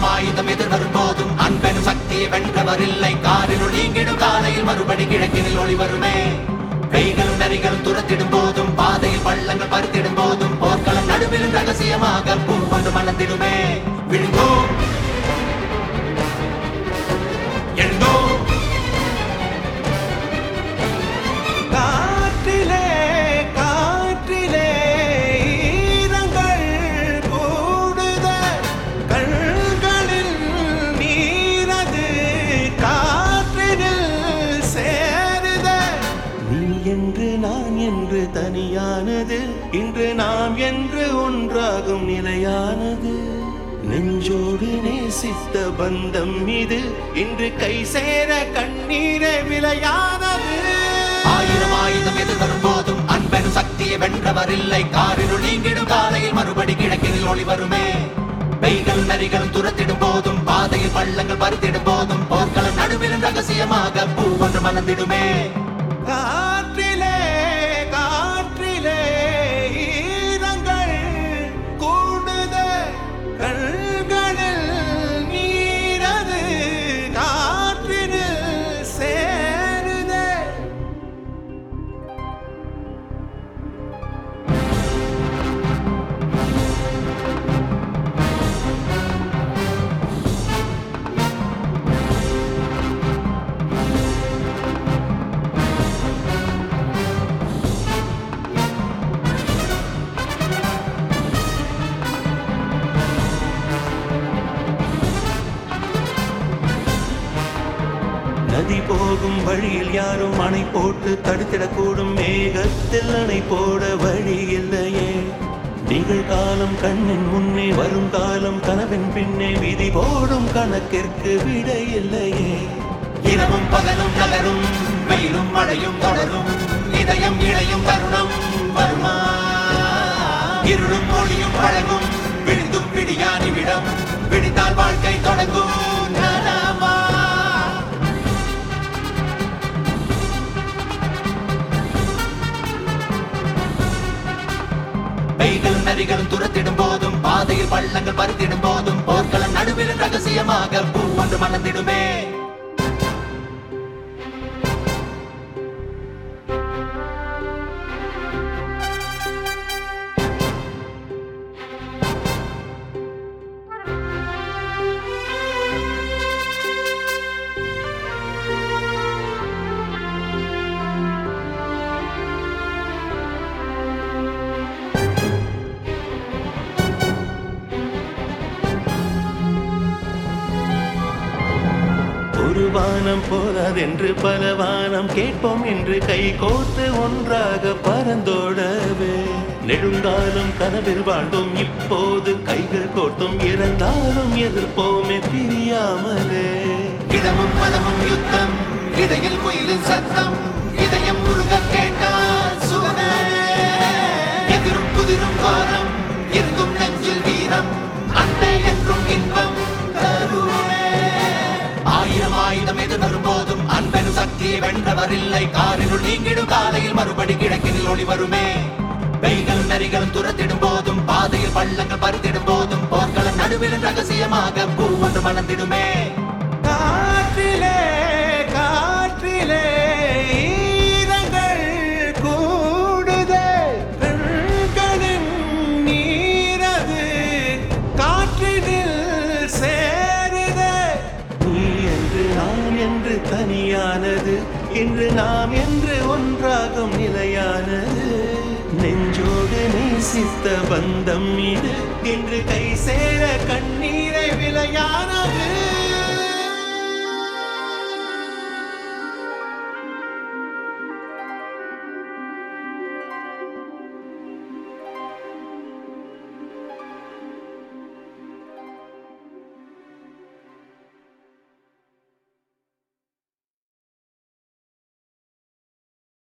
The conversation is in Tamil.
ஆயிரம் ஆயுதம் எதிர்வரும் போதும் அன்பெனும் சக்தியை வென்றவர் இல்லை காரினுள் நீங்கிடும் காலையில் மறுபடி கிழக்கினில் ஒளி வருமே கைகளும் நரிகளும் துரத்திடும் போதும் பாதையில் பள்ளங்கள் பறித்திடும் போதும் போர்க்களம் நடுவிலும் ரகசியமாக பூ கொண்டு மலர்ந்திடுமே விழுந்தோம் எழுந்தோம் காற்றிலே காற்றிலே ஈரங்கள் கூடுத கண்களில் நீரது காற்றினில் சேருத நீ என்று நான் என்று தனியானது இன்று நாம் என்று ஒன்றாகும் நிலையானது நெஞ்சோடு நேசித்த பந்தம் இது இன்று கை சேர கண்ணீரே விலையானது ஆயிரம் ஆயுதம் எதிர்வரும் போதும் அன்பெனும் சக்தியை வென்றவர் இல்லை காரினுள் நீங்கிடும் காலையில் மறுபடி கிழக்கினில் ஒளி வருமே பெய்கள் நரிகளும் துரத்திடும் போதும் பாதையில் பள்ளங்கள் பறித்திடும் போதும் போர்க்களம் நடுவிலும் ரகசியமாக பூ ஒன்று மலர்ந்திடுமே காற்றிலே காற்றிலே ஈரங்கள் கூடுத கண்களில் நீரது காற்றினில் சேருதே நதி போகும் வழியில் யாரும் அணை போட்டு தடுத்திடக்கூடும் மேகத்தில் அணை போட வழி இல்லையே நிகழ்காலம் கண்ணின் முன்னே வரும் காலம் கனவின் பின்னே விதி போடும் கணக்கிற்கு விடை இல்லையே இரவும் பகலும் நகரும் வெயிலும் மழையும் தொடரும் இதயம் இழையும் தருணம் வருமா இருளும் மொழியும் பழகும் விழுந்தும் பிடியானி விடம் விடித்தால் வாழ்க்கை தொடங்கும் நலமா பெய்களும் நரிகளும் துரத்திடும் போதும் பாதையில் பள்ளங்கள் பறித்திடும் போதும் போர்க்களம் நடுவில் ரகசியமாக பூ ஒன்று மலர்ந்திடுமே ஒரு வானம் போதாதென்று பல வானம் கேட்போம் என்று கை கோர்த்து ஒன்றாக பறந்தோடவே நெடுங்காலம் கனவில் வாழ்ந்தோம் இப்போது கைகள் கோர்த்தும் இறந்தாலும் எதிர்ப்போமே பிரியாமலே இடமும் மனமும் யுத்தம் இடையில் குயிலின் சத்தம் இதயம் முருக கேட்டால் சுகமே எதிரும் புதிரும் வாரம் இருந்தும் நெஞ்சில் வீரம் அன்பே என்றும் இன்பம் தருவே ஆயிரம் ஆயுதம் எதிர்வரும் போதும் அன்பெனும் சக்தியை வென்றவர் இல்லை காரினுள் நீங்கிடும் காலையில் மறுபடி கிழக்கினில் ஒளி வருமே பெய்கள் நரிகளும் துரத்திடும் போதும் பாதையில் பள்ளங்கள் பறித்திடும் போதும் போர்க்களம் நடுவில் ரகசியமாக பூ ஒன்று மலர்ந்திடுமே காற்றிலே காற்றிலே ஈரங்கள் கூடுதே கண்களின் நீரது காற்றினில் சேருதே நீ என்று நான் என்று தனியானது இன்று நாம் என்று ஒன்றாகும் நிலையானது நெஞ்சோடு நேசித்த பந்தம் இது இன்று கை சேர கண்